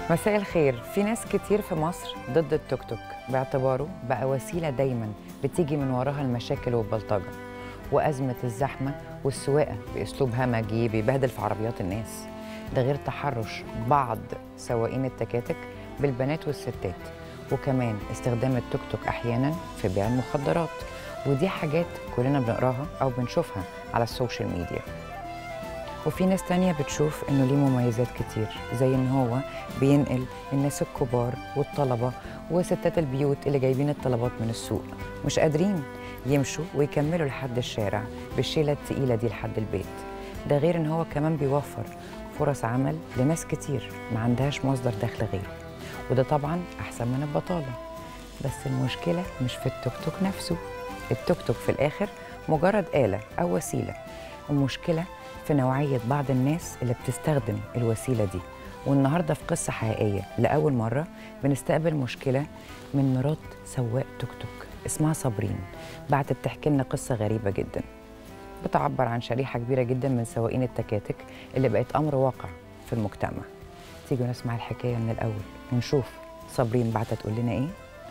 مساء الخير في ناس كتير في مصر ضد التوك توك باعتباره بقى وسيلة دايما بتيجي من وراها المشاكل والبلطجة وأزمة الزحمة والسواقة بأسلوب همجي بيبهدل في عربيات الناس ده غير تحرش بعض سواقين التكاتك بالبنات والستات وكمان استخدام التوك توك أحيانا في بيع المخدرات ودي حاجات كلنا بنقراها أو بنشوفها على السوشيال ميديا وفي ناس تانية بتشوف إنه ليه مميزات كتير زي إن هو بينقل الناس الكبار والطلبة وستات البيوت اللي جايبين الطلبات من السوق مش قادرين يمشوا ويكملوا لحد الشارع بالشيلة التقيلة دي لحد البيت ده غير إن هو كمان بيوفر فرص عمل لناس كتير ما عندهاش مصدر دخل غيره وده طبعا أحسن من البطالة بس المشكلة مش في التوك توك نفسه التوك توك في الآخر مجرد آلة أو وسيلة المشكلة في نوعية بعض الناس اللي بتستخدم الوسيلة دي والنهاردة في قصة حقيقية لأول مرة بنستقبل مشكلة من مرات سواق توك توك اسمها صابرين بعتت تحكي لنا قصة غريبة جدا بتعبر عن شريحة كبيرة جدا من سواقين التكاتك اللي بقت أمر واقع في المجتمع تيجوا نسمع الحكاية من الأول ونشوف صابرين بعتت تقول لنا إيه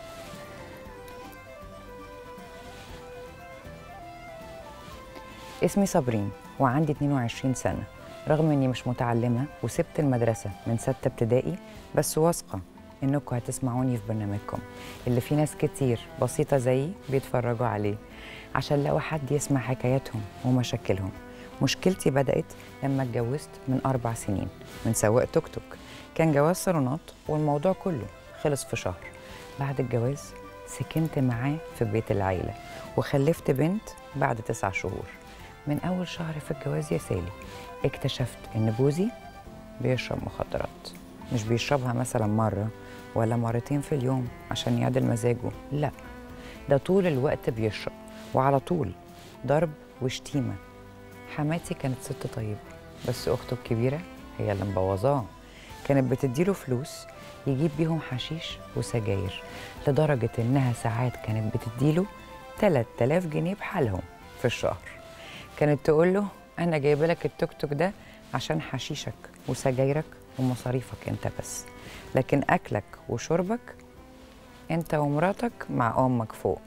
اسمي صابرين وعندي 22 سنة رغم إني مش متعلمة وسبت المدرسة من ستة ابتدائي بس واثقة إنكم هتسمعوني في برنامجكم اللي فيه ناس كتير بسيطة زيي بيتفرجوا عليه عشان لو حد يسمع حكاياتهم ومشاكلهم مشكلتي بدأت لما اتجوزت من أربع سنين من سواق توك توك كان جواز صالونات والموضوع كله خلص في شهر بعد الجواز سكنت معاه في بيت العيلة وخلفت بنت بعد تسع شهور من أول شهر في الجواز يا سالي اكتشفت إن جوزي بيشرب مخدرات مش بيشربها مثلا مرة ولا مرتين في اليوم عشان يعدل مزاجه لا ده طول الوقت بيشرب وعلى طول ضرب وشتيمة حماتي كانت ست طيبة بس أخته الكبيرة هي اللي مبوظاه كانت بتديله فلوس يجيب بيهم حشيش وسجاير لدرجة إنها ساعات كانت بتديله 3000 جنيه بحالهم في الشهر كانت تقول له انا جايبه لك التوك توك ده عشان حشيشك وسجايرك ومصاريفك انت بس لكن اكلك وشربك انت ومراتك مع امك فوق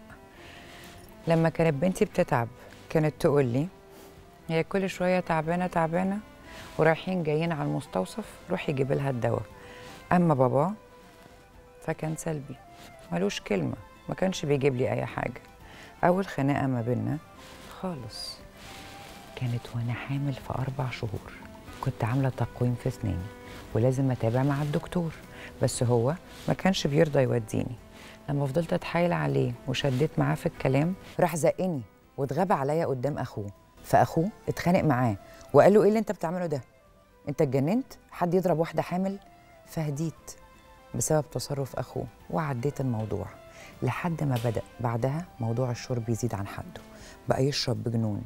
لما كانت بنتي بتتعب كانت تقول لي هي كل شويه تعبانه تعبانه ورايحين جايين على المستوصف روح يجيب لها الدواء اما بابا فكان سلبي ملوش كلمه ما كانش بيجيب لي اي حاجه اول خناقه ما بينا خالص كانت وانا حامل في اربع شهور كنت عامله تقويم في اسناني ولازم اتابع مع الدكتور بس هو ما كانش بيرضى يوديني لما فضلت اتحايل عليه وشديت معاه في الكلام راح زقني واتغاب عليا قدام اخوه فاخوه اتخانق معاه وقال له ايه اللي انت بتعمله ده انت اتجننت حد يضرب واحده حامل فهديت بسبب تصرف اخوه وعديت الموضوع لحد ما بدا بعدها موضوع الشرب يزيد عن حده بقى يشرب بجنون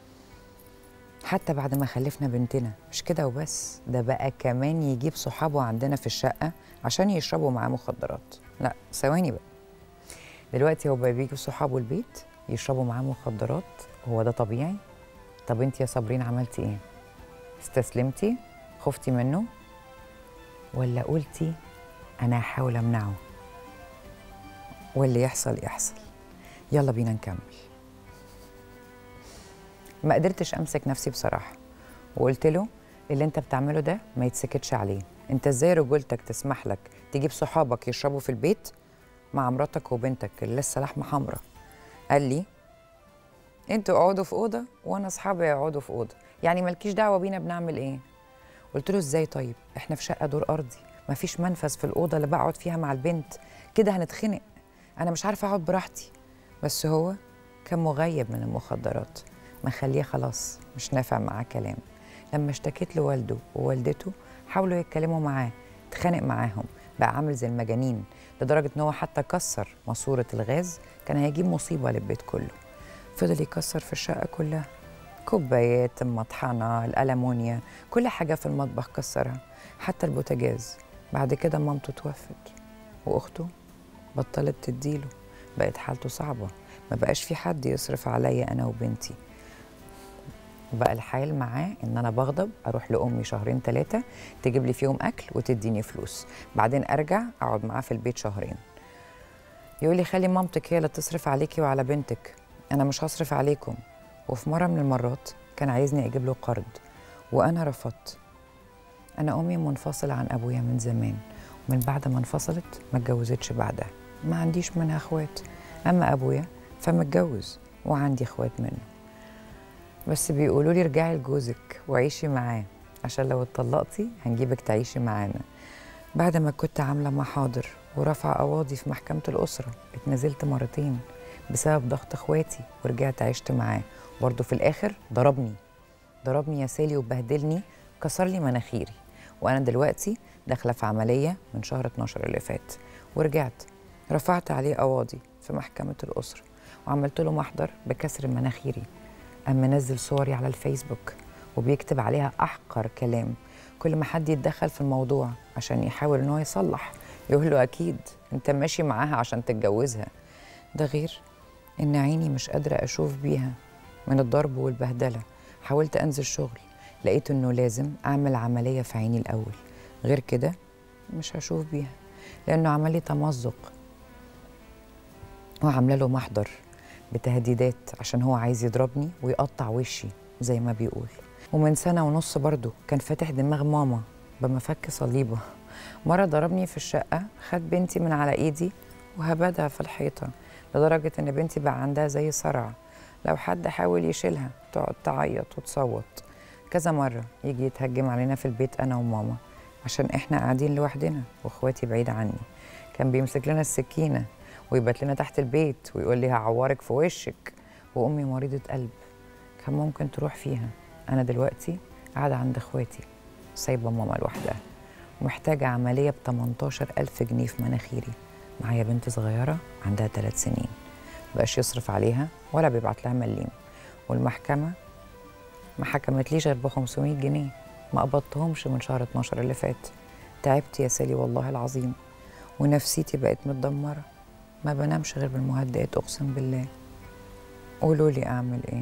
حتى بعد ما خلفنا بنتنا مش كده وبس ده بقى كمان يجيب صحابه عندنا في الشقة عشان يشربوا معاه مخدرات لا ثواني بقى دلوقتي هو بقى بيجي صحابه البيت يشربوا معاه مخدرات هو ده طبيعي طب انت يا صابرين عملتي ايه استسلمتي خفتي منه ولا قلتي انا هحاول امنعه واللي يحصل يحصل يلا بينا نكمل ما قدرتش امسك نفسي بصراحه وقلت له اللي انت بتعمله ده ما يتسكتش عليه انت ازاي رجولتك تسمح لك تجيب صحابك يشربوا في البيت مع مراتك وبنتك اللي لسه لحمه حمراء قال لي انتوا اقعدوا في اوضه وانا اصحابي يقعدوا في اوضه يعني مالكيش دعوه بينا بنعمل ايه قلت له ازاي طيب احنا في شقه دور ارضي مفيش منفذ في الاوضه اللي بقعد فيها مع البنت كده هنتخنق انا مش عارفه اقعد براحتي بس هو كان مغيب من المخدرات مخليه خلاص مش نافع معاه كلام لما اشتكيت لوالده ووالدته حاولوا يتكلموا معاه اتخانق معاهم بقى عامل زي المجانين لدرجه ان هو حتى كسر ماسوره الغاز كان هيجيب مصيبه للبيت كله فضل يكسر في الشقه كلها كوبايات المطحنه الالمونيا كل حاجه في المطبخ كسرها حتى البوتاجاز بعد كده مامته توفت واخته بطلت تديله بقت حالته صعبه ما بقاش في حد يصرف عليا انا وبنتي بقى الحال معاه ان انا بغضب اروح لامي شهرين ثلاثه تجيب لي فيهم اكل وتديني فلوس بعدين ارجع اقعد معاه في البيت شهرين يقول لي خلي مامتك هي اللي تصرف عليكي وعلى بنتك انا مش هصرف عليكم وفي مره من المرات كان عايزني اجيب له قرض وانا رفضت انا امي منفصله عن ابويا من زمان ومن بعد ما انفصلت ما اتجوزتش بعدها ما عنديش منها اخوات اما ابويا فمتجوز وعندي اخوات منه بس بيقولوا لي ارجعي لجوزك وعيشي معاه عشان لو اتطلقتي هنجيبك تعيشي معانا بعد ما كنت عامله محاضر ورفع قواضي في محكمه الاسره اتنزلت مرتين بسبب ضغط اخواتي ورجعت عشت معاه برضه في الاخر ضربني ضربني يا سالي وبهدلني كسر لي مناخيري وانا دلوقتي داخله في عمليه من شهر 12 اللي فات ورجعت رفعت عليه قواضي في محكمه الاسره وعملت له محضر بكسر مناخيري قام منزل صوري على الفيسبوك وبيكتب عليها احقر كلام كل ما حد يتدخل في الموضوع عشان يحاول ان هو يصلح يقول له اكيد انت ماشي معاها عشان تتجوزها ده غير ان عيني مش قادره اشوف بيها من الضرب والبهدله حاولت انزل شغل لقيت انه لازم اعمل عمليه في عيني الاول غير كده مش هشوف بيها لانه عمل لي تمزق وعامله له محضر بتهديدات عشان هو عايز يضربني ويقطع وشي زي ما بيقول ومن سنه ونص برضه كان فاتح دماغ ماما بمفك صليبه مره ضربني في الشقه خد بنتي من على ايدي وهبدها في الحيطه لدرجه ان بنتي بقى عندها زي صرع لو حد حاول يشيلها تقعد تعيط وتصوت كذا مرة يجي يتهجم علينا في البيت أنا وماما عشان إحنا قاعدين لوحدنا وإخواتي بعيد عني كان بيمسك لنا السكينة ويبات لنا تحت البيت ويقول لي هعورك في وشك وأمي مريضة قلب كان ممكن تروح فيها أنا دلوقتي قاعدة عند إخواتي سايبة ماما لوحدها ومحتاجة عملية ب 18 ألف جنيه في مناخيري معايا بنت صغيرة عندها ثلاث سنين بقاش يصرف عليها ولا بيبعت لها مليم والمحكمة ما حكمتليش غير ب 500 جنيه ما قبضتهمش من شهر 12 اللي فات تعبت يا سالي والله العظيم ونفسيتي بقت متدمرة ما بنامش غير بالمهدئات أقسم بالله قولوا لي أعمل إيه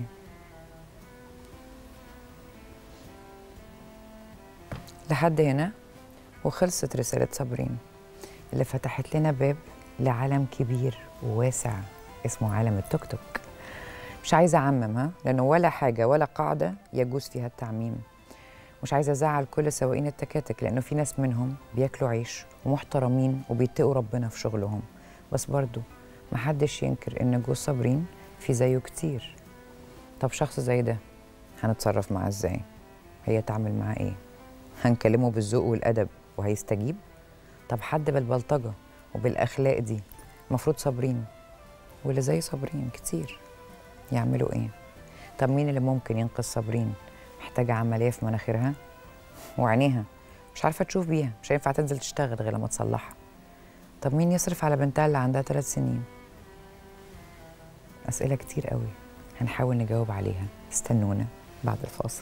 لحد هنا وخلصت رسالة صابرين اللي فتحت لنا باب لعالم كبير وواسع اسمه عالم التوك توك مش عايزه اعمم ها لانه ولا حاجه ولا قاعده يجوز فيها التعميم مش عايزه ازعل كل سواقين التكاتك لانه في ناس منهم بياكلوا عيش ومحترمين وبيتقوا ربنا في شغلهم بس برضو محدش ينكر ان جوز صابرين في زيه كتير طب شخص زي ده هنتصرف معاه ازاي هي تعمل معاه ايه هنكلمه بالذوق والادب وهيستجيب طب حد بالبلطجه وبالاخلاق دي المفروض صابرين واللي زي صابرين كتير يعملوا ايه طب مين اللي ممكن ينقذ صابرين محتاجه عمليه في مناخيرها وعينيها مش عارفه تشوف بيها مش هينفع تنزل تشتغل غير لما تصلحها طب مين يصرف على بنتها اللي عندها ثلاث سنين اسئله كتير قوي هنحاول نجاوب عليها استنونا بعد الفاصل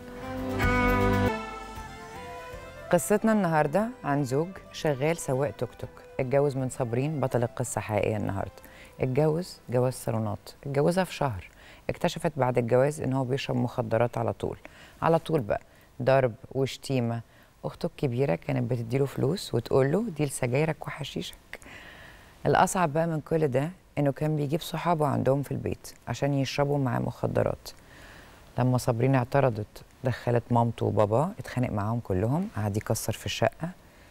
قصتنا النهارده عن زوج شغال سواق توك توك اتجوز من صابرين بطل القصه حقيقيه النهارده اتجوز جواز صالونات اتجوزها في شهر اكتشفت بعد الجواز ان هو بيشرب مخدرات على طول على طول بقى ضرب وشتيمه اخته الكبيره كانت بتديله فلوس وتقول له دي لسجايرك وحشيشك الاصعب بقى من كل ده انه كان بيجيب صحابه عندهم في البيت عشان يشربوا معاه مخدرات لما صابرين اعترضت دخلت مامته وباباه اتخانق معاهم كلهم قعد يكسر في الشقه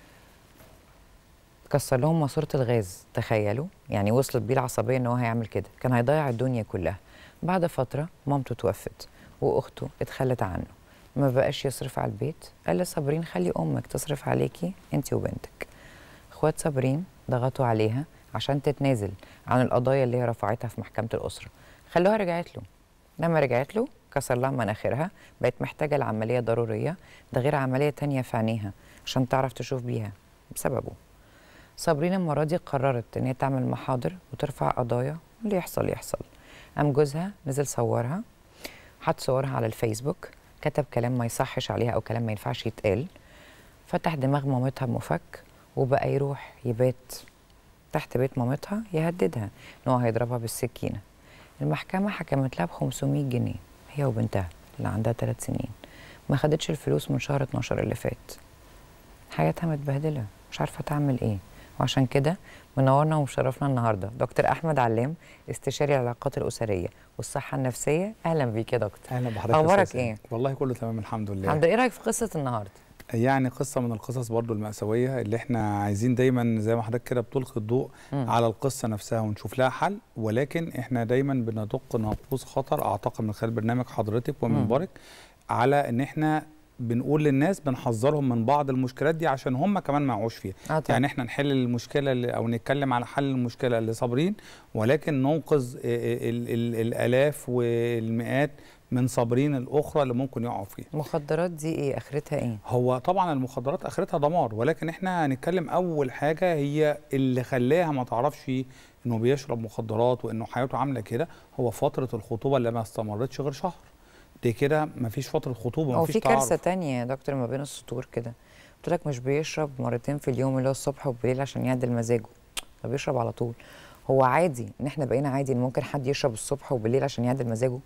كسر لهم ماسوره الغاز تخيلوا يعني وصلت بيه العصبيه ان هو هيعمل كده كان هيضيع الدنيا كلها بعد فتره مامته توفت واخته اتخلت عنه ما بقاش يصرف على البيت قال لصابرين خلي امك تصرف عليكي انت وبنتك اخوات صابرين ضغطوا عليها عشان تتنازل عن القضايا اللي هي رفعتها في محكمه الاسره خلوها رجعت له لما رجعت له كسر لها مناخيرها بقت محتاجه لعمليه ضروريه ده غير عمليه تانية في عينيها عشان تعرف تشوف بيها بسببه صابرين المرة دي قررت إن هي تعمل محاضر وترفع قضايا واللي يحصل يحصل قام جوزها نزل صورها حط صورها على الفيسبوك كتب كلام ما يصحش عليها أو كلام ما ينفعش يتقال فتح دماغ مامتها بمفك وبقى يروح يبات تحت بيت مامتها يهددها إن هو هيضربها بالسكينة المحكمة حكمت لها ب 500 جنيه هي وبنتها اللي عندها ثلاث سنين ما خدتش الفلوس من شهر 12 اللي فات حياتها متبهدله مش عارفه تعمل ايه وعشان كده منورنا ومشرفنا النهارده دكتور احمد علام استشاري العلاقات الاسريه والصحه النفسيه اهلا بيك يا دكتور اهلا بحضرتك أخبارك أستاذ إيه؟ والله كله تمام الحمد لله الحمد لله ايه رايك في قصه النهارده يعني قصه من القصص برضو المأساويه اللي احنا عايزين دايما زي ما حضرتك كده بتلقي الضوء مم. على القصه نفسها ونشوف لها حل ولكن احنا دايما بندق ناقوس خطر اعتقد من خلال برنامج حضرتك ومنبرك على ان احنا بنقول للناس بنحذرهم من بعض المشكلات دي عشان هم كمان ما يقعوش فيها اه طبعا يعني احنا نحل المشكله اللي او نتكلم على حل المشكله اللي صابرين ولكن ننقذ ال- ال- الالاف والمئات من صابرين الاخرى اللي ممكن يقعوا فيها المخدرات دي ايه اخرتها ايه هو طبعا المخدرات اخرتها دمار ولكن احنا هنتكلم اول حاجه هي اللي خلاها ما تعرفش انه بيشرب مخدرات وانه حياته عامله كده هو فتره الخطوبه اللي ما استمرتش غير شهر دي كده ما فيش فتره خطوبه هو ما فيش في كارثه تعارف تانية يا دكتور ما بين السطور كده قلت لك مش بيشرب مرتين في اليوم اللي هو الصبح وبالليل عشان يعدل مزاجه ده بيشرب على طول هو عادي ان احنا بقينا عادي ان ممكن حد يشرب الصبح وبالليل عشان يعدل مزاجه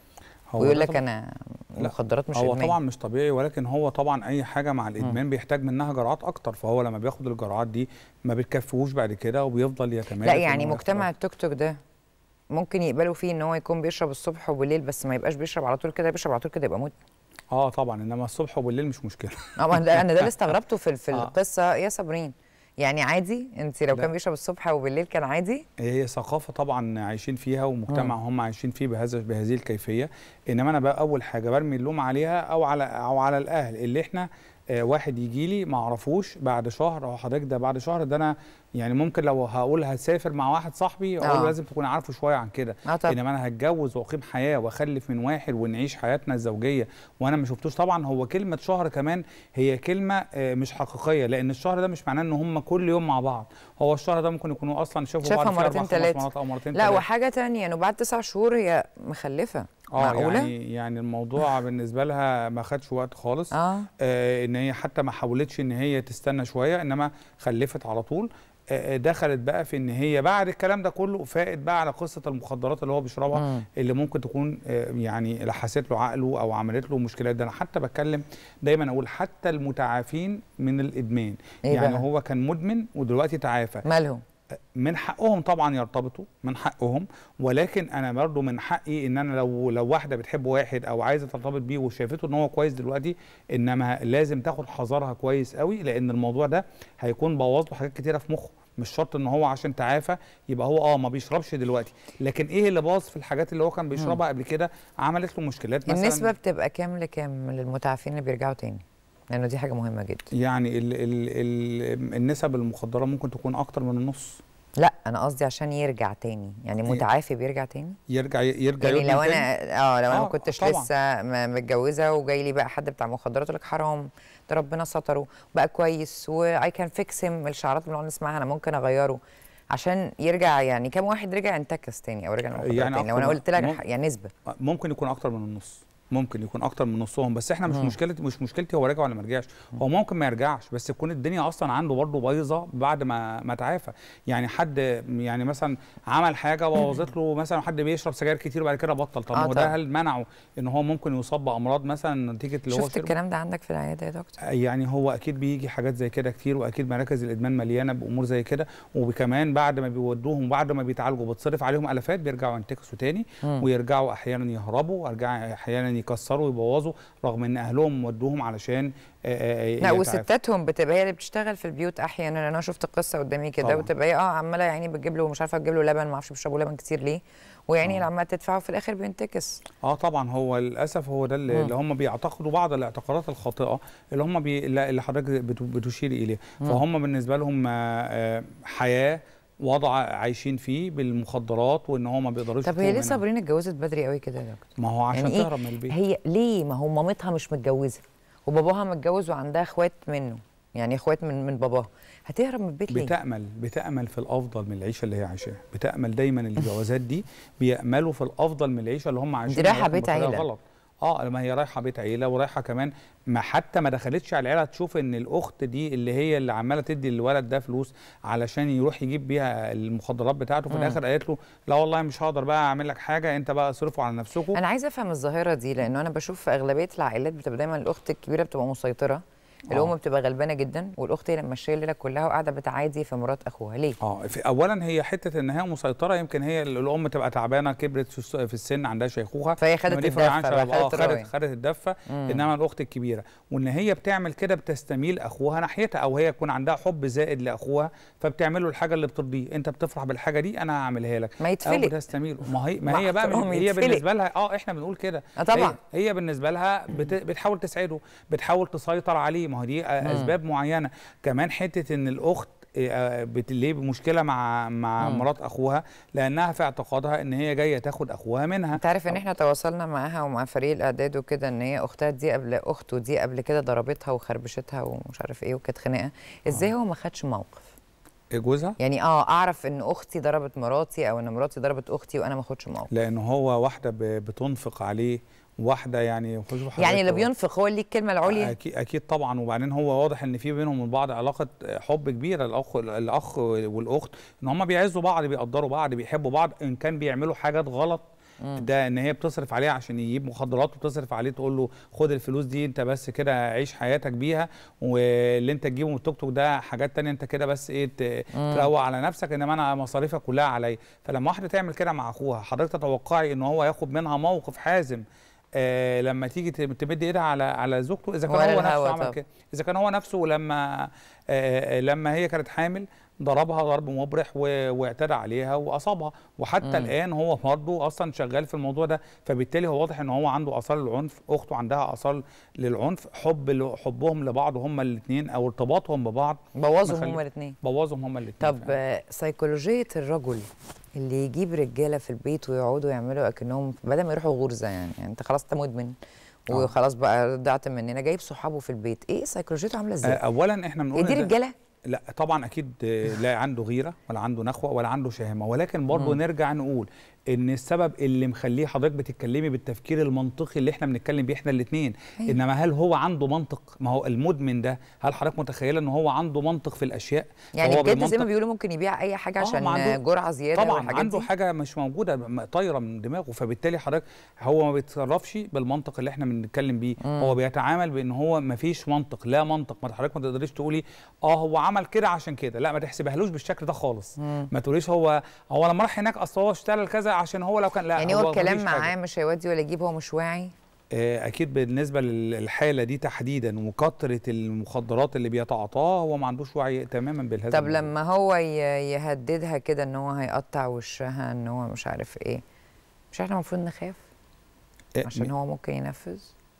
هو ويقول ده لك طبعاً- انا لا، المخدرات مش هو ادمان طبعا مش طبيعي ولكن هو طبعا اي حاجه مع الادمان بيحتاج منها جرعات اكتر فهو لما بياخد الجرعات دي ما بتكفيهوش بعد كده وبيفضل يتمادى لا في إن يعني هو مجتمع ياخد- التوك توك ده ممكن يقبلوا فيه ان هو يكون بيشرب الصبح وبالليل بس ما يبقاش بيشرب على طول كده بيشرب على طول كده يبقى موت اه طبعا انما الصبح وبالليل مش مشكله اه ما ده- انا ده اللي استغربته في في آه. القصه يا صابرين يعني عادي انت لو لا. كان بيشرب الصبح وبالليل كان عادي هي ثقافه طبعا عايشين فيها ومجتمع هم عايشين فيه بهذا بهذه الكيفيه انما انا بقى اول حاجه برمي اللوم عليها او على او على الاهل اللي احنا آه واحد يجي لي ما اعرفوش بعد شهر او حضرتك ده بعد شهر ده انا يعني ممكن لو هقول هسافر مع واحد صاحبي اقول آه. له لازم تكون عارفه شويه عن كده اه طبعا انما انا هتجوز واقيم حياه واخلف من واحد ونعيش حياتنا الزوجيه وانا ما شفتوش طبعا هو كلمه شهر كمان هي كلمه آه، مش حقيقيه لان الشهر ده مش معناه ان هم كل يوم مع بعض هو الشهر ده ممكن يكونوا اصلا شافوا شافها بعض فيه أربع، مرتين خمس تلاتة. مرات او مرتين لا تلاتة. وحاجه تانية انه بعد تسع شهور هي مخلفه اه معقوله يعني يعني الموضوع بالنسبه لها ما خدش وقت خالص اه آه ان هي حتى ما حاولتش ان هي تستنى شويه انما خلفت على طول آه آه، دخلت بقى في ان هي بعد الكلام ده كله فائت بقى على قصه المخدرات اللي هو بيشربها مم. اللي ممكن تكون آه، يعني لحست له عقله او عملت له مشكلات ده انا حتى بتكلم دايما اقول حتى المتعافين من الادمان إيه يعني بقى؟ هو كان مدمن ودلوقتي تعافى مالهم من حقهم طبعا يرتبطوا من حقهم ولكن انا برضو من حقي ان انا لو لو واحده بتحب واحد او عايزه ترتبط بيه وشافته ان هو كويس دلوقتي انما لازم تاخد حذرها كويس قوي لان الموضوع ده هيكون بوظ له حاجات كتيره في مخه مش شرط ان هو عشان تعافى يبقى هو اه ما بيشربش دلوقتي لكن ايه اللي باظ في الحاجات اللي هو كان بيشربها قبل كده عملت له مشكلات مثلا النسبه بتبقى كام لكام للمتعافين اللي بيرجعوا تاني لانه دي حاجه مهمه جدا يعني ال ال ال النسب المخدره ممكن تكون اكتر من النص لا انا قصدي عشان يرجع تاني يعني متعافي بيرجع تاني يرجع يرجع يعني يدمن لو تاني. انا اه لو انا ما آه، كنتش طبعاً. لسه م- متجوزه وجاي لي بقى حد بتاع مخدرات يقول لك حرام ده ربنا ستره بقى كويس واي كان فيكس هيم الشعارات اللي بنقعد نسمعها انا ممكن اغيره عشان يرجع يعني كام واحد رجع انتكس تاني او رجع للمخدرات يعني تاني لو أكتر انا من- قلت لك مم- يعني نسبه ممكن يكون اكتر من النص ممكن يكون اكتر من نصهم بس احنا مش مم. مشكلتي مش مشكلتي هو راجع ولا ما رجعش هو ممكن ما يرجعش بس تكون الدنيا اصلا عنده برضه بايظه بعد ما ما تعافى يعني حد يعني مثلا عمل حاجه بوظت له مثلا حد بيشرب سجاير كتير وبعد كده بطل طب آه ما هو طبعاً. ده هل منعه ان هو ممكن يصاب بامراض مثلا نتيجه اللي هو شفت شربه؟ الكلام ده عندك في العياده يا دكتور يعني هو اكيد بيجي حاجات زي كده كتير واكيد مراكز الادمان مليانه بامور زي كده وكمان بعد ما بيودوهم بعد ما بيتعالجوا بتصرف عليهم الافات بيرجعوا ينتكسوا تاني مم. ويرجعوا احيانا يهربوا ويرجعوا احيانا يكسروا ويبوظوا رغم ان اهلهم ودوهم علشان آه، آه، لا يتعافوا. وستاتهم بتبقى هي اللي بتشتغل في البيوت احيانا انا شفت قصه قدامي كده طبعاً. وتبقى هي اه عماله يعني بتجيب له مش عارفه تجيب له لبن ما اعرفش بيشربوا لبن كتير ليه ويعني آه. اللي عماله تدفعه في الاخر بينتكس اه طبعا هو للاسف هو ده مم. اللي, اللي هم بيعتقدوا بعض الاعتقادات الخاطئه اللي هم بي اللي اللي حضرتك بت- بتشيري اليها مم. فهم بالنسبه لهم آه، آه، حياه وضع عايشين فيه بالمخدرات وان هم ما بيقدروش طب هي يخرجوا ليه منها. صابرين اتجوزت بدري قوي كده يا دكتور ما هو عشان يعني إيه؟ تهرب من البيت هي ليه ما هو مامتها مش متجوزه وباباها متجوز وعندها اخوات منه يعني اخوات من من باباها هتهرب من البيت ليه بتأمل بتأمل في الأفضل من العيشة اللي هي عايشاها بتأمل دايما الجوازات دي بيأملوا في الأفضل من العيشة اللي هم عايشينها رايحة ولكن بيت بطريقة عيلة. غلط اه لما هي رايحه بيت عيله ورايحه كمان ما حتى ما دخلتش على العيله تشوف ان الاخت دي اللي هي اللي عماله تدي الولد ده فلوس علشان يروح يجيب بيها المخدرات بتاعته في الاخر قالت له لا والله مش هقدر بقى اعمل لك حاجه انت بقى اصرفوا على نفسكم انا عايزه افهم الظاهره دي لانه انا بشوف في اغلبيه العائلات بتبقى دايما الاخت الكبيره بتبقى مسيطره الام آه. بتبقى غلبانه جدا والاخت هي اللي ماشيه الليله كلها وقاعده بتعادي في مرات اخوها ليه اه في اولا هي حته ان هي مسيطره يمكن هي ال- الام تبقى تعبانه كبرت في الس- في السن عندها شيخوخه فهي خدت إنما دي الدفة فرعان بقى، شباب. اه خدت الراية. خدت خدت الدفه انما الاخت الكبيره وان هي بتعمل كده بتستميل اخوها ناحيتها او هي يكون عندها حب زائد لاخوها فبتعمل له الحاجه اللي بترضيه انت بتفرح بالحاجه دي انا هعملها لك ما او يتفلق. بتستميل ما هي ما مع هي بقى احترامي من هي يتفلق. بالنسبه لها اه احنا بنقول كده آه طبعا. هي, هي بالنسبه لها بت بتحاول تسعده بتحاول تسيطر عليه ما هو دي آه، اسباب معينه كمان حته ان الاخت آه، بت- ليه مشكله مع مع مرات اخوها لانها في اعتقادها ان هي جايه تاخد اخوها منها انت عارف ان احنا تواصلنا معاها ومع فريق الاعداد وكده ان هي اختها دي قبل اخته دي قبل كده ضربتها وخربشتها ومش عارف ايه وكانت خناقه ازاي هو ما خدش موقف جوزها يعني اه اعرف ان اختي ضربت مراتي او ان مراتي ضربت اختي وانا ما اخدش موقف لان هو واحده ب- بتنفق عليه واحده يعني خشوا يعني حضرتك اللي هو- بينفق هو اللي الكلمه العليا اكيد اكيد طبعا وبعدين هو واضح ان في بينهم من بعض علاقه حب كبيره الاخ الاخ والاخت ان هم بيعزوا بعض بيقدروا بعض بيحبوا بعض ان كان بيعملوا حاجات غلط ده ان هي بتصرف عليه عشان يجيب مخدرات وتصرف عليه تقول له خد الفلوس دي انت بس كده عيش حياتك بيها واللي انت تجيبه من التوك توك ده حاجات تانية انت كده بس ايه ت- تروق على نفسك انما انا مصاريفك كلها عليا فلما واحده تعمل كده مع اخوها حضرتك تتوقعي ان هو ياخد منها موقف حازم آه لما تيجي ت- تمد ايدها على على زوجته اذا كان ولا هو الهوا نفسه عمل طبعا. كده اذا كان هو نفسه لما آه لما هي كانت حامل ضربها ضرب مبرح و- واعتدى عليها واصابها وحتى مم. الان هو برضه اصلا شغال في الموضوع ده فبالتالي هو واضح ان هو عنده اثار العنف اخته عندها اثار للعنف حب ل- حبهم لبعض هما الاثنين او ارتباطهم ببعض بوظوا مخلي- هما الاثنين بوظهم هما الاثنين طب آه، سيكولوجيه الرجل اللي يجيب رجاله في البيت ويقعدوا يعملوا اكنهم بدل ما يروحوا غرزه يعني, يعني انت خلاص انت مدمن آه. وخلاص بقى ضعت مننا جايب صحابه في البيت ايه سيكولوجيته عامله ازاي؟ اولا احنا هي بنقول دي إن ده- رجاله؟ لا طبعا اكيد آه، لا عنده غيره ولا عنده نخوه ولا عنده شهامه ولكن برضه نرجع نقول ان السبب اللي مخليه حضرتك بتتكلمي بالتفكير المنطقي اللي احنا بنتكلم بيه احنا الاثنين أيوة. انما هل هو عنده منطق ما هو المدمن ده هل حضرتك متخيله ان هو عنده منطق في الاشياء يعني فهو بجد زي بالمنطق- ما بيقولوا ممكن يبيع اي حاجه آه، عشان ما عنده- جرعه زياده طبعا والحاجات عنده دي؟ حاجه مش موجوده م- طايره من دماغه فبالتالي حضرتك هو ما بيتصرفش بالمنطق اللي احنا بنتكلم بيه هو بيتعامل بان هو ما فيش منطق لا منطق ما حضرتك ما تقدريش تقولي اه هو عمل كده عشان كده لا ما تحسبهالوش بالشكل ده خالص ما تقوليش هو هو لما راح هناك اصل هو اشتغل كذا عشان هو لو كان لا يعني هو الكلام مفيش حاجة. معاه مش هيودي ولا يجيب هو مش واعي آه، اكيد بالنسبه للحاله دي تحديدا وكثره المخدرات اللي بيتعاطاها هو ما عندوش وعي تماما بهذا طب الموضوع. لما هو ي- يهددها كده ان هو هيقطع وشها ان هو مش عارف ايه مش احنا المفروض نخاف آه، عشان هو ممكن ينفذ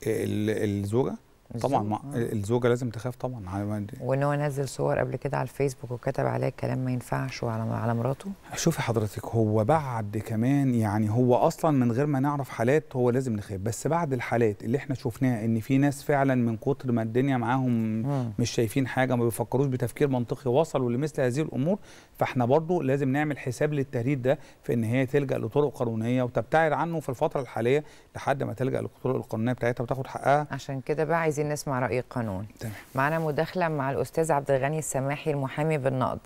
ال- الزوجه طبعا الزوج، ما آه. الزوجه لازم تخاف طبعا على- وان هو نزل صور قبل كده على الفيسبوك وكتب عليها كلام ما ينفعش وعلى على مراته شوفي حضرتك هو بعد كمان يعني هو اصلا من غير ما نعرف حالات هو لازم نخاف بس بعد الحالات اللي احنا شفناها ان في ناس فعلا من كتر ما الدنيا معاهم مم. مش شايفين حاجه ما بيفكروش بتفكير منطقي وصلوا لمثل هذه الامور فاحنا برضو لازم نعمل حساب للتهديد ده في ان هي تلجا لطرق قانونيه وتبتعد عنه في الفتره الحاليه لحد ما تلجا للطرق القانونيه بتاعتها وتاخد حقها عشان كده بقى عايزين نسمع راي القانون تمام معانا مداخله مع الاستاذ عبد الغني السماحي المحامي بالنقد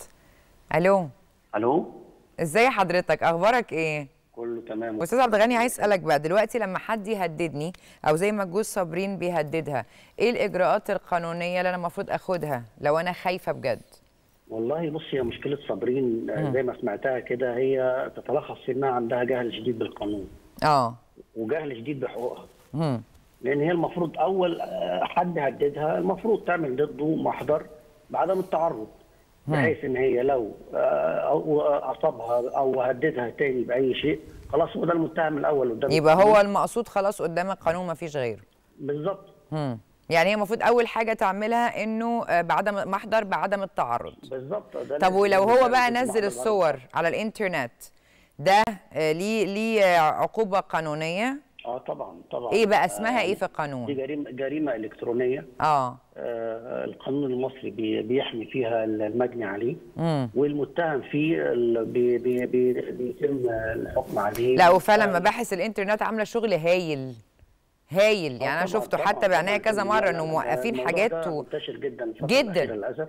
الو الو ازاي حضرتك اخبارك ايه كله تمام استاذ عبد الغني عايز اسالك بقى دلوقتي لما حد يهددني او زي ما جوز صابرين بيهددها ايه الاجراءات القانونيه اللي انا المفروض اخدها لو انا خايفه بجد والله بصي هي مشكله صابرين آه، زي ما سمعتها كده هي تتلخص في انها عندها جهل شديد بالقانون اه وجهل شديد بحقوقها مم. لان هي المفروض اول آه، حد هددها المفروض تعمل ضده محضر بعدم التعرض بحيث ان هي لو آه، أو اصابها او هددها تاني باي شيء خلاص هو ده المتهم الاول قدام يبقى القانون. هو المقصود خلاص قدام القانون ما فيش غيره بالظبط مم. يعني هي المفروض اول حاجه تعملها انه آه، بعدم محضر بعدم التعرض بالظبط ده طب اللي- ولو هو بقى اللي- نزل الصور على الانترنت ده آه، ليه ليه آه، عقوبه قانونيه اه طبعا طبعا ايه بقى اسمها آه، ايه في دي القانون جريمه جريمه الكترونيه اه آه، القانون المصري بي- بيحمي فيها المجني عليه مم. والمتهم فيه ال- بي بي بي بيتم الحكم عليه لا وفعلا مباحث الانترنت عامله شغل هايل هايل يعني انا آه طبعاً، شفته طبعاً، حتى بعناية طبعاً. كذا لا، مره لا، انه لا، موقفين الموضوع حاجات ده و... منتشر جدا الفترة جداً. الأخيرة للاسف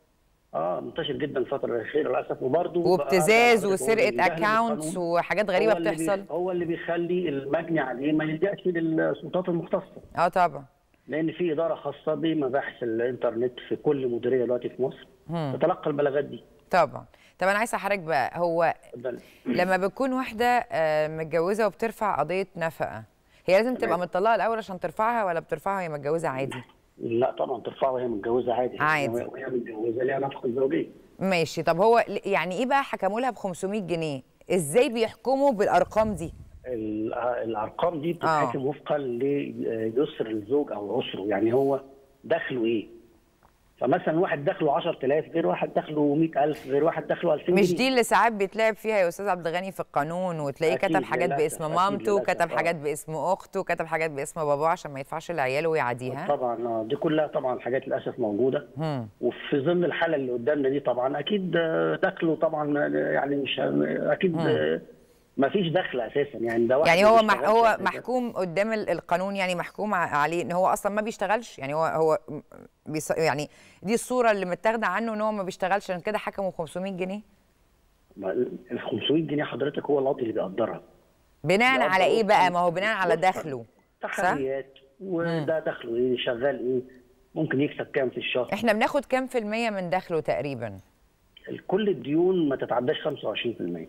اه منتشر جدا الفتره الاخيره للاسف وبرضه وابتزاز بقى- وسرقه الجهل اكاونتس بالقانون وحاجات هو غريبه اللي بي- بتحصل هو اللي بيخلي المجني عليه ما يلجاش للسلطات المختصه اه طبعا لان في اداره خاصه بمباحث الانترنت في كل مديريه دلوقتي في مصر تتلقى البلاغات دي طبعا طب انا عايزه حضرتك بقى هو اتفضل. لما بتكون واحده آه، متجوزه وبترفع قضيه نفقه هي لازم تبقى تمام. مطلقه الاول عشان ترفعها ولا بترفعها وهي متجوزه عادي لا طبعا ترفعها وهي متجوزه عادي عادي. وهي وهي متجوزه ليها نفقه زوجيه ماشي طب هو ل- يعني ايه بقى حكموا لها ب 500 جنيه ازاي بيحكموا بالارقام دي ال- الارقام دي بتتحكم وفقا ليسر الزوج او عسره يعني هو دخله ايه فمثلا واحد دخله 10000 غير واحد دخله 100000 غير واحد دخله 2000 مش جنيه. دي اللي ساعات بيتلعب فيها يا استاذ عبد الغني في القانون وتلاقيه أكيد، كتب حاجات للأسف، باسم أكيد، مامته للأسف، وكتب آه. حاجات باسم اخته وكتب حاجات باسم باباه عشان ما يدفعش لعياله ويعاديها طبعا آه، دي كلها طبعا حاجات للاسف موجوده مم. وفي ظل الحاله اللي قدامنا دي طبعا اكيد آه، دخله طبعا آه، يعني مش اكيد ما فيش دخل اساسا يعني ده واحد يعني ما هو مح بيشتغلش هو أساساً. محكوم قدام ال- القانون يعني محكوم ع- عليه ان هو اصلا ما بيشتغلش يعني هو هو م- بيص يعني دي الصوره اللي متاخده عنه ان هو ما بيشتغلش عشان كده حكموا 500 جنيه ما ال 500 جنيه حضرتك هو القاضي اللي بيقدرها بناء لا، على ده ايه هو- بقى ما هو بناء على وفقاً دخله صح تحريات وده دخله ايه شغال ايه ممكن يكسب كام في الشهر احنا بناخد كام في المية من دخله تقريبا كل الديون ما تتعداش 25%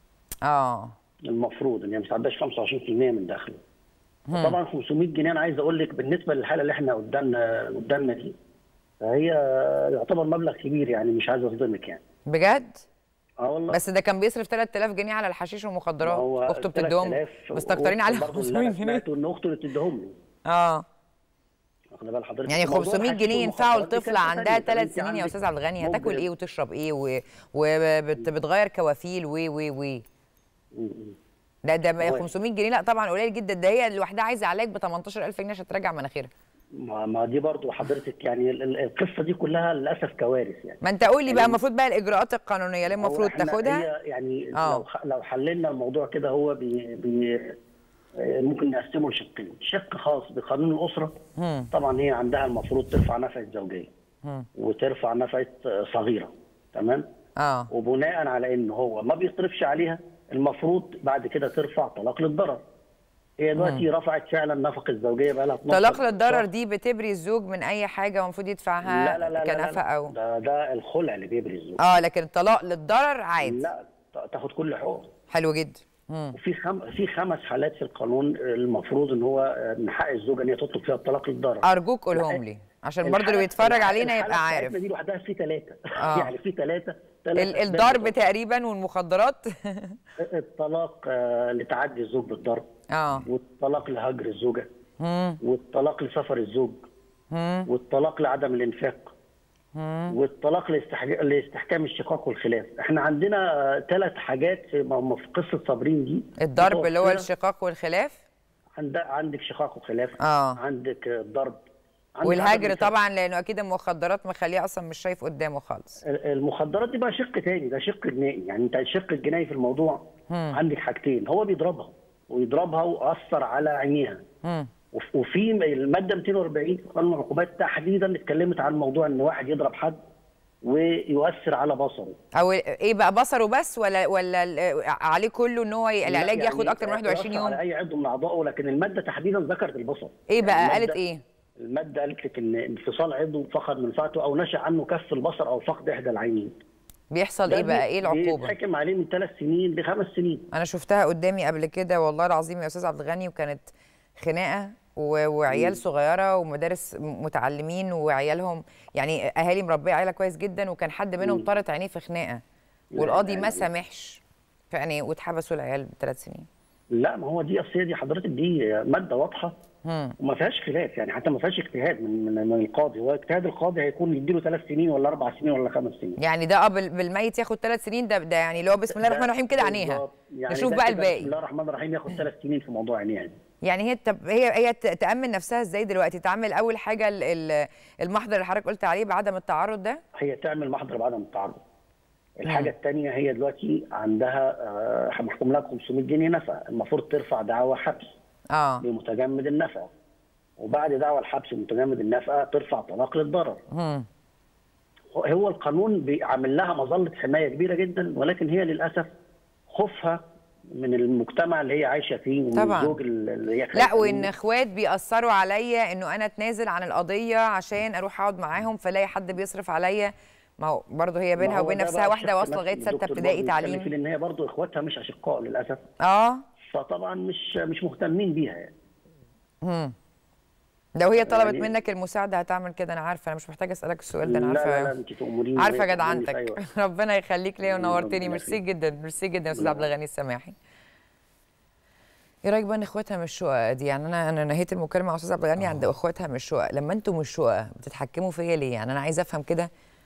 اه المفروض ان هي ما تتعداش 25% من دخله طبعا 500 جنيه انا عايز اقول لك بالنسبه للحاله اللي احنا قدامنا قدامنا دي فهي يعتبر مبلغ كبير يعني مش عايز اصدمك يعني بجد اه والله بس ده كان بيصرف 3000 جنيه على الحشيش والمخدرات هو اخته بتديهم 3000 مستكترين عليها برضه اللي 500 أنا جنيه سمعته ان اخته اللي بتديهم له اه واخد بال حضرتك يعني موضوع 500 الحشيش جنيه ينفعوا والمخدرات دي لطفله كارثة عندها تانية. طب ثلاث أنت سنين يا عندك استاذ عبد الغني هتاكل ممكن- ايه وتشرب ايه وبتغير كوافيل و و و م- م. ده ده هو- 500 جنيه لا طبعا قليل جدا ده هي لوحدها عايزه علاج ب 18000 جنيه عشان ترجع مناخيرها ما ما دي برضو حضرتك يعني ال- ال- القصه دي كلها للاسف كوارث يعني ما انت قول لي بقى يعني- المفروض بقى الاجراءات القانونيه اللي هو المفروض إحنا تاخدها هي يعني آه. لو ح- لو حللنا الموضوع كده هو بي بي آه، ممكن نقسمه لشقين شق خاص بقانون الاسره مم. طبعا هي عندها المفروض ترفع نفقه زوجيه مم. وترفع نفقه آه، صغيره تمام اه وبناء على ان هو ما بيصرفش عليها المفروض بعد كده ترفع طلاق للضرر هي دلوقتي رفعت فعلا نفقه الزوجيه بقى لها 12 طلاق للضرر شهر. دي بتبري الزوج من اي حاجه المفروض يدفعها لا لا لا لا, كنفقه لا, او ده ده الخلع اللي بيبري الزوج اه لكن الطلاق للضرر عادي لا تاخد كل حقوق حلو جدا مم. وفي خم... في خمس حالات في القانون المفروض ان هو من حق الزوجه ان هي تطلب فيها الطلاق للضرر ارجوك قولهم لي عشان برضو اللي الحالة- بيتفرج الحالة- علينا الحالة يبقى بتاعتنا عارف دي لوحدها في ثلاثه آه. يعني في ثلاثه ال- الضرب تقريبا والمخدرات الطلاق آه، لتعدي الزوج بالضرب اه والطلاق لهجر الزوجه مم. والطلاق لسفر الزوج مم. والطلاق لعدم الانفاق مم. والطلاق لاستحج- لاستحكام الشقاق والخلاف احنا عندنا ثلاث حاجات في م- في قصه صابرين دي الضرب اللي هو متوفرة. الشقاق والخلاف عند- عندك شقاق وخلاف آه. عندك الضرب عندك عدم والهجر الانفاق. طبعا لانه اكيد المخدرات مخليه اصلا مش شايف قدامه خالص المخدرات دي بقى شق تاني ده شق جنائي يعني انت الشق الجنائي في الموضوع مم. عندك حاجتين هو بيضربها ويضربها واثر على عينيها مم. وف- وفي الماده 240 في قانون العقوبات تحديدا اتكلمت عن موضوع ان واحد يضرب حد ويؤثر على بصره او ايه بقى بصره بس ولا ولا ال- عليه كله ان هو ي- العلاج لا، ياخد يعني اكتر من 21 يؤثر على يوم اي عضو من اعضائه لكن الماده تحديدا ذكرت البصر ايه بقى يعني قالت المادة- ايه الماده قالت لك ان انفصال عضو فقد منفعته او نشا عنه كف البصر او فقد احدى العينين بيحصل ده ايه بقى بي- ايه العقوبه بيتحكم عليه من ثلاث سنين لخمس سنين انا شفتها قدامي قبل كده والله العظيم يا استاذ عبد الغني وكانت خناقه و- وعيال صغيره ومدارس م- متعلمين وعيالهم يعني اهالي مربيه عيله كويس جدا وكان حد منهم طارت عينيه في خناقه والقاضي ما سامحش يعني واتحبسوا العيال بثلاث سنين لا ما هو دي اصل هي دي حضرتك دي ماده واضحه مم. وما فيهاش خلاف يعني حتى ما فيهاش اجتهاد من من, من القاضي هو اجتهاد القاضي هيكون يديله ثلاث سنين ولا اربع سنين ولا خمس سنين يعني ده قبل بالميت ياخد ثلاث سنين ده ده يعني اللي هو بسم الله الرحمن الرحيم كده عينيها بالظبط. يعني نشوف ده بقى كده بسم الباقي الله الرحمن الرحيم ياخد ثلاث سنين في موضوع عينيها دي يعني هي طب هي هي ت- تامن نفسها ازاي دلوقتي تعمل اول حاجه ال- ال- المحضر اللي حضرتك قلت عليه بعدم التعرض ده هي تعمل محضر بعدم التعرض الحاجه الثانيه هي دلوقتي عندها آه، محكوم لها ب 500 جنيه نفقه المفروض ترفع دعوى حبس اه لمتجمد النفقه وبعد دعوى الحبس متجمد النفقه ترفع طلاق للضرر مم. هو القانون بيعمل لها مظله حمايه كبيره جدا ولكن هي للاسف خوفها من المجتمع اللي هي عايشه فيه ومن طبعاً. الزوج اللي هي لا خايفة وان منه. اخوات بيأثروا عليا انه انا اتنازل عن القضيه عشان اروح اقعد معاهم فلاقي حد بيصرف عليا ما هو برضه هي بينها ما هو وبين ده نفسها بقى واحده الشق واصله نفسه لغايه اللي سته الدكتور ابتدائي برضه بيتكلم فيه، تعليم لان هي برضه اخواتها مش اشقاء للاسف اه فطبعا مش مش مهتمين بيها يعني مم. لو هي طلبت يعني- منك المساعده هتعمل كده انا عارفه انا مش محتاجه اسالك السؤال ده انا لا لا لا عارفه انت تؤمريني عارفه وهي تؤمرني في جدعنتك أي وقت. ربنا يخليك ليا ربنا ونورتني ميرسي يخليك. جدا ميرسي جدا يا استاذ لا. عبد الغني السماحي ايه رايك بقى ان اخواتها مش شقق دي يعني انا انا نهيت المكالمه مع استاذ عبد الغني عند اخواتها مش شقق لما انتم مش شقق بتتحكموا فيا ليه يعني انا عايزه افهم كده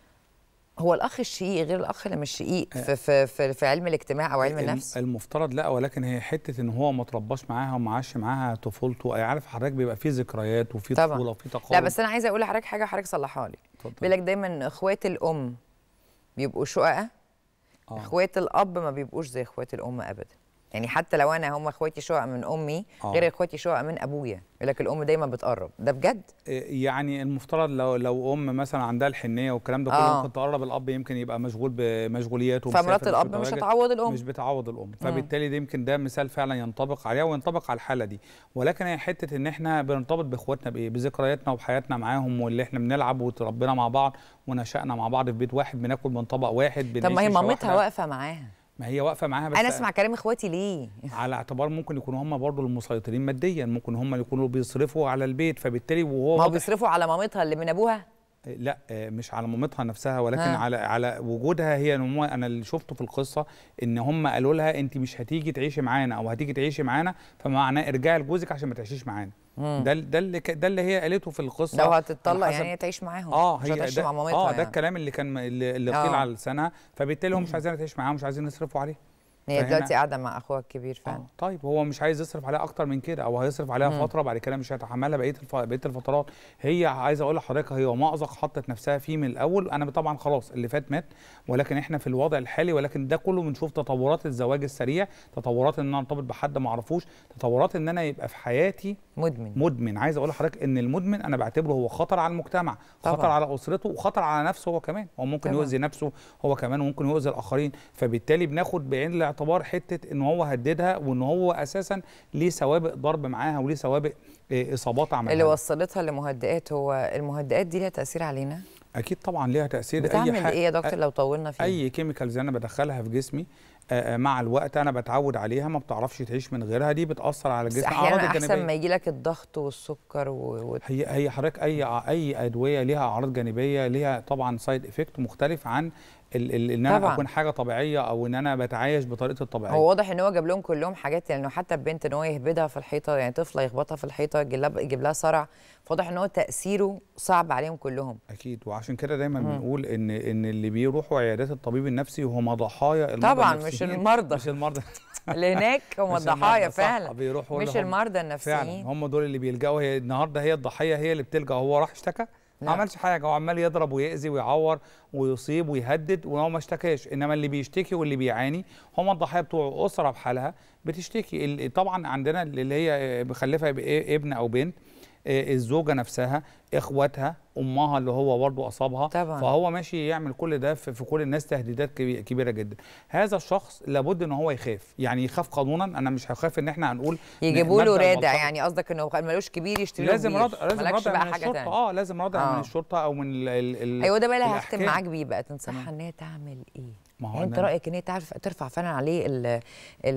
هو الاخ الشقيق غير الاخ اللي مش شقيق في في في, في علم الاجتماع او علم الم- النفس المفترض لا ولكن هي حته ان هو ما ترباش معاها وما عاش معاها طفولته عارف حضرتك بيبقى فيه ذكريات وفي طبعاً. طفوله وفي تقارب لا بس انا عايزه اقول لحضرتك حاجه حضرتك صلحها لي اتفضل. بيقول لك دايما اخوات الام بيبقوا شقق آه. اخوات الاب ما بيبقوش زي اخوات الام ابدا يعني حتى لو انا هم اخواتي شقق من امي آه. غير اخواتي شقق من ابويا يقول لك الام دايما بتقرب ده بجد يعني المفترض لو لو ام مثلا عندها الحنيه والكلام ده كله آه. ممكن تقرب الاب يمكن يبقى مشغول بمشغولياته فمرات ومسافر الاب مش متواجد. هتعوض الام مش بتعوض الام فبالتالي ده يمكن ده مثال فعلا ينطبق عليها وينطبق على الحاله دي ولكن هي حته ان احنا بنرتبط باخواتنا بايه بذكرياتنا وبحياتنا معاهم واللي احنا بنلعب وتربينا مع بعض ونشأنا مع بعض في بيت واحد بناكل من طبق واحد طب ما هي بنعيش عيشة مامتها واحدة. واقفه معاها ما هي واقفه معاها بس انا اسمع كلام اخواتي ليه على اعتبار ممكن يكونوا هم برضو المسيطرين ماديا ممكن هم اللي يكونوا بيصرفوا على البيت فبالتالي وهو ما هو واضح- بيصرفوا على مامتها اللي من ابوها لا آه، مش على مامتها نفسها ولكن ها. على على وجودها هي نمو انا اللي شفته في القصه ان هم قالوا لها انت مش هتيجي تعيشي معانا او هتيجي تعيشي معانا فمعناه ارجعي لجوزك عشان ما تعيشيش معانا ده ال- ده اللي ك- ده اللي هي قالته في القصه لو على هتتطلق حسب- يعني هي تعيش معاهم اه مش هي هتعيش ده مع مامتها اه ده يعني. الكلام اللي كان اللي اللي قيل آه. على لسانها فبالتالي هم مش عايزينها تعيش معاهم مش عايزين يصرفوا عليها هي فهنا- دلوقتي قاعده مع اخوها الكبير فعلا آه طيب هو مش عايز يصرف عليها اكتر من كده او هيصرف عليها مم. فتره بعد كده مش هيتحملها بقيه الف... بقيه الفترات هي عايزه اقول لحضرتك هي مأزق حطت نفسها فيه من الاول انا طبعا خلاص اللي فات مات ولكن احنا في الوضع الحالي ولكن ده كله بنشوف تطورات الزواج السريع تطورات ان انا ارتبط بحد ما اعرفوش تطورات ان انا يبقى في حياتي مدمن مدمن عايز اقول لحضرتك ان المدمن انا بعتبره هو خطر على المجتمع طبعاً. خطر على اسرته وخطر على نفسه هو كمان هو ممكن طبعاً. يؤذي نفسه هو كمان وممكن يؤذي الاخرين فبالتالي بناخد بعين الاعتبار حته ان هو هددها وان هو اساسا ليه سوابق ضرب معاها وليه سوابق آه، اصابات عملها اللي لها. وصلتها لمهدئات هو المهدئات دي ليها تاثير علينا اكيد طبعا ليها تاثير بتعمل اي ايه يا دكتور لو طولنا فيها اي كيميكالز انا بدخلها في جسمي آه، آه، مع الوقت انا بتعود عليها ما بتعرفش تعيش من غيرها دي بتاثر على بس الجسم احيانا أعراض احسن الجانبية. ما يجي لك الضغط والسكر و... و... هي هي حضرتك اي اي ادويه ليها اعراض جانبيه ليها طبعا سايد افكت مختلف عن ال- ال- ان انا طبعاً. اكون حاجه طبيعيه او ان انا بتعايش بطريقتي الطبيعيه هو واضح ان هو جاب لهم كلهم حاجات يعني حتى البنت ان هو يهبدها في الحيطه يعني طفله يخبطها في الحيطه يجيب لها يجيب لها صرع فواضح ان هو تاثيره صعب عليهم كلهم اكيد وعشان كده دايما بنقول ان ان اللي بيروحوا عيادات الطبيب النفسي هم ضحايا المرضى طبعاً، مش النفسيين، المرضى. مش المرضى اللي هناك هم مش الضحايا المرضى، صح، فعلا بيروحوا مش اللي هم- المرضى فعلا النفسيين هم دول اللي بيلجأوا هي النهارده هي الضحيه هي اللي بتلجأ هو راح اشتكى لا. ما عملش حاجه هو عمال يضرب ويأذي ويعور ويصيب ويهدد وهو ما اشتكاش انما اللي بيشتكي واللي بيعاني هم الضحايا بتوع اسره بحالها بتشتكي ال- طبعا عندنا اللي هي مخلفه ب- ابن او بنت آه، الزوجه نفسها اخواتها امها اللي هو برضه اصابها طبعاً. فهو ماشي يعمل كل ده في في كل الناس تهديدات كبي- كبيره جدا هذا الشخص لابد ان هو يخاف يعني يخاف قانونا انا مش هخاف ان احنا هنقول يجيبوا له مبدأ رادع البلطجة. يعني قصدك انه ملوش كبير يشتري له لازم كبير. رادع لازم مالكش رادع بقى من حاجه الشرطه تانية اه لازم رادع آه. من الشرطه او من ال ال ال ايوه ده بقى اللي هختم الأحكام. معاك بيه بقى تنصحها ان هي تعمل ايه ما هو يعني انت أنا- رايك ان هي تعرف ترفع فعلا عليه ال ال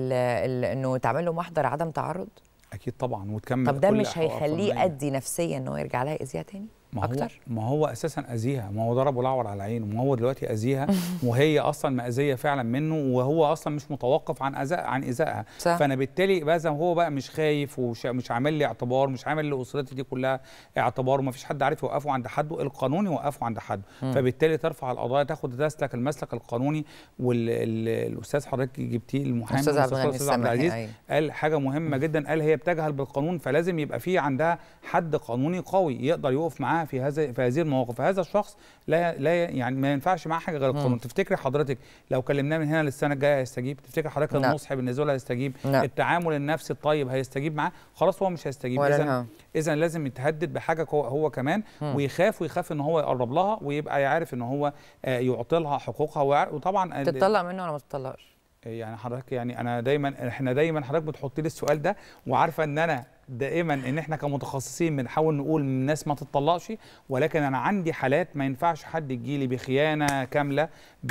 ال انه تعمل له محضر عدم تعرض اكيد طبعا وتكمل طب ده كل مش أحقاقها هيخليه القانونية. يأدي نفسيا ان هو يرجع لها يأذيها تاني ما هو اكتر ما هو اساسا اذيها ما هو ضرب ولعور على عينه ما هو دلوقتي اذيها وهي اصلا مأذيه فعلا منه وهو اصلا مش متوقف عن اذى عن ايذائها صح. فانا بالتالي بقى زي ما هو بقى مش خايف ومش عامل لي اعتبار مش عامل لاسرتي دي كلها اعتبار وما فيش حد عارف يوقفه عند حده القانون يوقفه عند حده فبالتالي ترفع القضايا تاخد تسلك المسلك القانوني والاستاذ حضرتك جبتيه المحامي أستاذ عبد الأستاذ الغني أستاذ عبد السماحي، العزيز أيوة. قال حاجه مهمه جدا قال هي بتجهل بالقانون فلازم يبقى في عندها حد قانوني قوي يقدر يقف معاها معاه في هذا في هذه المواقف هذا الشخص لا لا يعني ما ينفعش معاه حاجه غير القانون تفتكري حضرتك لو كلمناه من هنا للسنه الجايه هيستجيب تفتكري حضرتك لا. النصح بالنسبه له هيستجيب لا. التعامل النفسي الطيب هيستجيب معاه خلاص هو مش هيستجيب ولا اذا الهوا. اذا لازم يتهدد بحاجه هو, هو كمان ويخاف ويخاف ان هو يقرب لها ويبقى عارف ان هو آه، يعطي لها حقوقها ويع- وطبعا ال- تتطلق منه ولا ما تتطلقش يعني حضرتك يعني انا دايما احنا دايما حضرتك بتحط لي السؤال ده وعارفه ان انا دائما ان احنا كمتخصصين بنحاول نقول الناس ما تتطلقش ولكن انا عندي حالات ما ينفعش حد يجي لي بخيانه كامله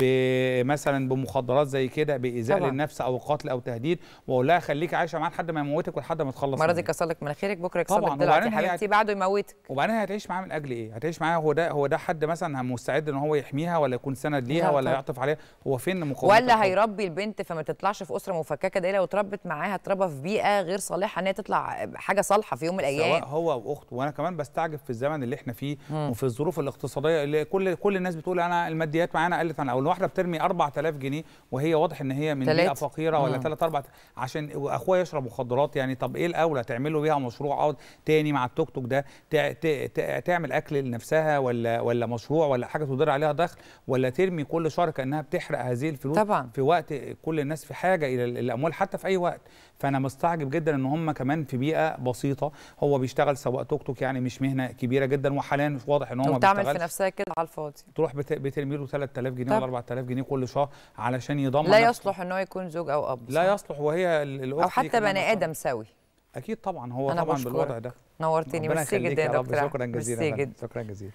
مثلا بمخدرات زي كده بايذاء طبعاً. للنفس او قتل او تهديد واقول لها خليكي عايشه معاه لحد ما يموتك ولحد ما تخلص المره دي منك. يكسر لك مناخيرك بكره يكسر طبعاً، لك دلوقتي وبعدين هي- حبيبتي بعده يموتك وبعدين هتعيش معاه من اجل ايه؟ هتعيش معاه هو ده هو ده حد مثلا مستعد ان هو يحميها ولا يكون سند ليها لا ولا طبعاً. يعطف عليها هو فين مقاومات ولا الحب؟ هيربي البنت فما تطلعش في اسره مفككه ده لو اتربت معاها اتربى في بيئه غير صالحه ان هي تطلع حاجه صالحه في يوم من سواء الايام هو واخته وانا كمان بستعجب في الزمن اللي احنا فيه وفي الظروف الاقتصاديه اللي كل كل الناس بتقول انا الماديات معانا قلت عن او الواحده بترمي 4000 جنيه وهي واضح ان هي من تلاتة. بيئه فقيره ولا مم. 3 4 عشان اخويا يشرب مخدرات يعني طب ايه الاولى تعملوا بيها مشروع او تاني مع التوك توك ده تع- ت- ت- تعمل اكل لنفسها ولا ولا مشروع ولا حاجه تدر عليها دخل ولا ترمي كل شهر كانها بتحرق هذه الفلوس طبعاً. في وقت كل الناس في حاجه الى ال- الاموال حتى في اي وقت فانا مستعجب جدا ان هم كمان في بيئه بسيطه هو بيشتغل سواق توك توك يعني مش مهنه كبيره جدا وحاليا واضح ان هو ما وبتعمل في بيشتغلش نفسها كده على الفاضي تروح بت- بترمي له 3000 جنيه طب. ولا 4000 جنيه كل شهر علشان يضمن لا نفسه. يصلح ان هو يكون زوج او اب لا صح؟ يصلح وهي ال- الاخت او دي حتى كمان بني مثلاً. ادم سوي اكيد طبعا هو أنا طبعا بشكرك. بالوضع ده نورتني ربنا ميرسي يخليك جدا يا يا رب دكتور شكرا أحمد. جزيلا ميرسي يا فندم. جدا شكرا جزيلا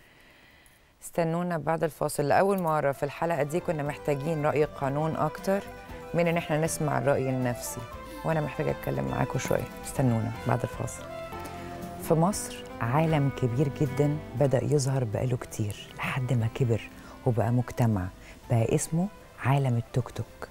استنونا بعد الفاصل لأول مرة في الحلقة دي كنا محتاجين رأي القانون أكتر من إن إحنا نسمع الرأي النفسي وأنا محتاجة أتكلم معاكم شوية استنونا بعد الفاصل في مصر عالم كبير جدا بدأ يظهر بقاله كتير لحد ما كبر وبقى مجتمع بقى اسمه عالم التوك توك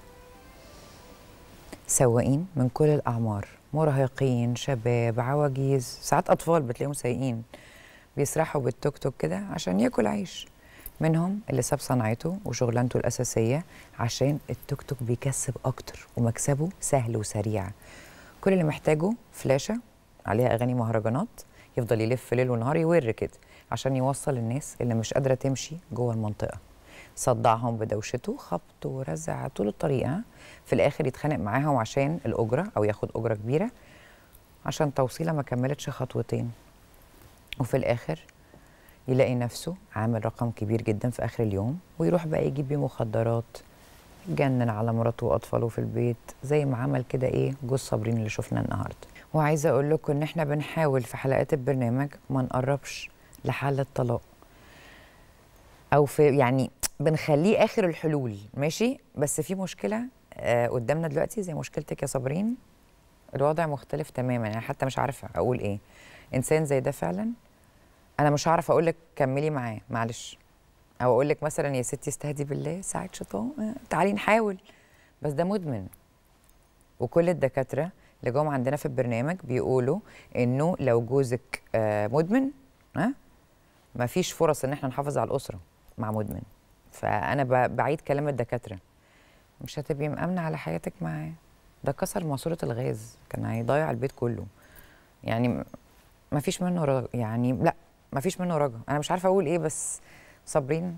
سواقين من كل الأعمار مراهقين شباب عواجيز ساعات أطفال بتلاقيهم سايقين بيسرحوا بالتوك توك كده عشان ياكل عيش منهم اللي ساب صنعته وشغلانته الأساسية عشان التوك توك بيكسب أكتر ومكسبه سهل وسريع كل اللي محتاجه فلاشة عليها أغاني مهرجانات يفضل يلف ليل ونهار يور كده عشان يوصل الناس اللي مش قادرة تمشي جوه المنطقة صدعهم بدوشته خبط ورزع طول الطريق ها؟ في الآخر يتخانق معاهم عشان الأجرة أو ياخد أجرة كبيرة عشان توصيلة ما كملتش خطوتين وفي الآخر يلاقي نفسه عامل رقم كبير جدا في آخر اليوم ويروح بقى يجيب بيه مخدرات يتجنن على مراته وأطفاله في البيت زي ما عمل كده إيه جوز صابرين اللي شفناه النهاردة وعايزة أقول لكم إن إحنا بنحاول في حلقات البرنامج ما نقربش لحل الطلاق أو في يعني بنخليه آخر الحلول ماشي بس في مشكلة آه قدامنا دلوقتي زي مشكلتك يا صابرين الوضع مختلف تماما يعني حتى مش عارفة أقول إيه إنسان زي ده فعلا انا مش هعرف اقول لك كملي معاه معلش او اقول لك مثلا يا ستي استهدي بالله ساعه شيطان آه، تعالي نحاول بس ده مدمن وكل الدكاتره اللي جم عندنا في البرنامج بيقولوا انه لو جوزك آه، مدمن ها ما فيش فرص ان احنا نحافظ على الاسره مع مدمن فانا ب- بعيد كلام الدكاتره مش هتبقي مأمنة على حياتك معاه ده كسر ماسورة الغاز كان هيضيع البيت كله يعني م- ما فيش منه رجا يعني لا ما فيش منه رجا انا مش عارفه اقول ايه بس صابرين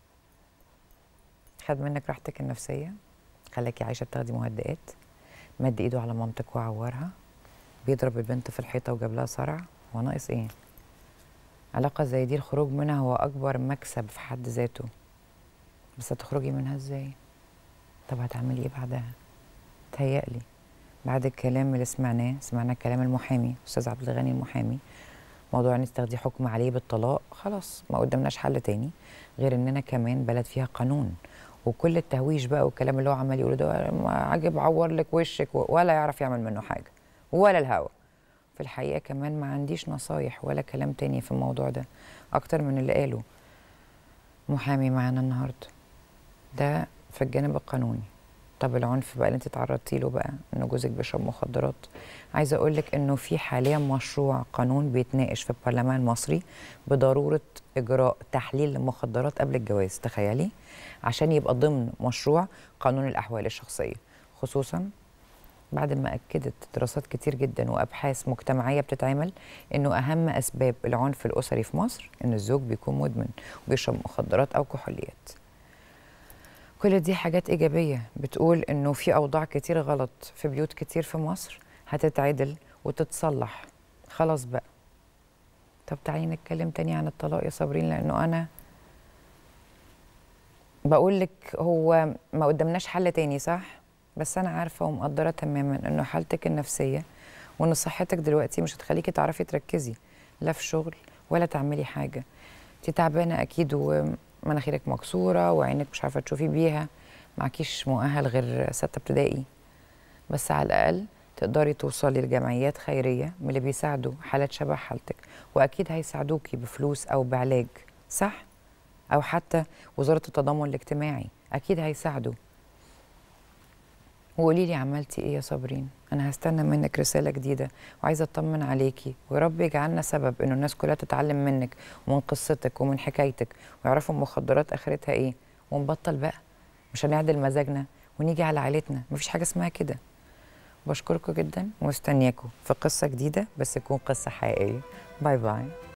خد منك راحتك النفسيه خلاكي عايشه بتاخدي مهدئات مد ايده على مامتك وعورها بيضرب البنت في الحيطه وجاب لها صرع هو ناقص ايه علاقه زي دي الخروج منها هو اكبر مكسب في حد ذاته بس هتخرجي منها ازاي طب هتعملي ايه بعدها تهيألي بعد الكلام اللي سمعناه سمعنا كلام المحامي استاذ عبد الغني المحامي موضوع ان تاخدي حكم عليه بالطلاق خلاص ما قدامناش حل تاني غير اننا كمان بلد فيها قانون وكل التهويش بقى والكلام اللي هو عمال يقوله ده ما عاجب عور لك وشك و- ولا يعرف يعمل منه حاجه ولا الهوا في الحقيقه كمان ما عنديش نصايح ولا كلام تاني في الموضوع ده اكتر من اللي قاله محامي معانا النهارده ده في الجانب القانوني طب العنف بقى اللي انت تعرضتي له بقى ان جوزك بيشرب مخدرات عايزه اقول لك انه في حاليا مشروع قانون بيتناقش في البرلمان المصري بضروره اجراء تحليل المخدرات قبل الجواز تخيلي عشان يبقى ضمن مشروع قانون الاحوال الشخصيه خصوصا بعد ما اكدت دراسات كتير جدا وابحاث مجتمعيه بتتعمل انه اهم اسباب العنف الاسري في مصر ان الزوج بيكون مدمن وبيشرب مخدرات او كحوليات كل دي حاجات ايجابيه بتقول انه في اوضاع كتير غلط في بيوت كتير في مصر هتتعدل وتتصلح خلاص بقى طب تعالي نتكلم تاني عن الطلاق يا صابرين لانه انا بقول لك هو ما قدامناش حل تاني صح بس انا عارفه ومقدره تماما انه حالتك النفسيه وان صحتك دلوقتي مش هتخليكي تعرفي تركزي لا في شغل ولا تعملي حاجه انت تعبانه اكيد ومناخيرك مكسوره وعينك مش عارفه تشوفي بيها معكيش مؤهل غير سته ابتدائي بس على الاقل تقدري توصلي لجمعيات خيريه من اللي بيساعدوا حالات شبه حالتك واكيد هيساعدوكي بفلوس او بعلاج صح او حتى وزاره التضامن الاجتماعي اكيد هيساعدوا وقولي لي عملتي ايه يا صابرين انا هستنى منك رساله جديده وعايزه اطمن عليكي ويا رب يجعلنا سبب انه الناس كلها تتعلم منك ومن قصتك ومن حكايتك ويعرفوا المخدرات اخرتها ايه ونبطل بقى مش هنعدل مزاجنا ونيجي على عيلتنا مفيش حاجه اسمها كده بشكركم جدا ومستنياكم في قصه جديده بس تكون قصه حقيقيه باي باي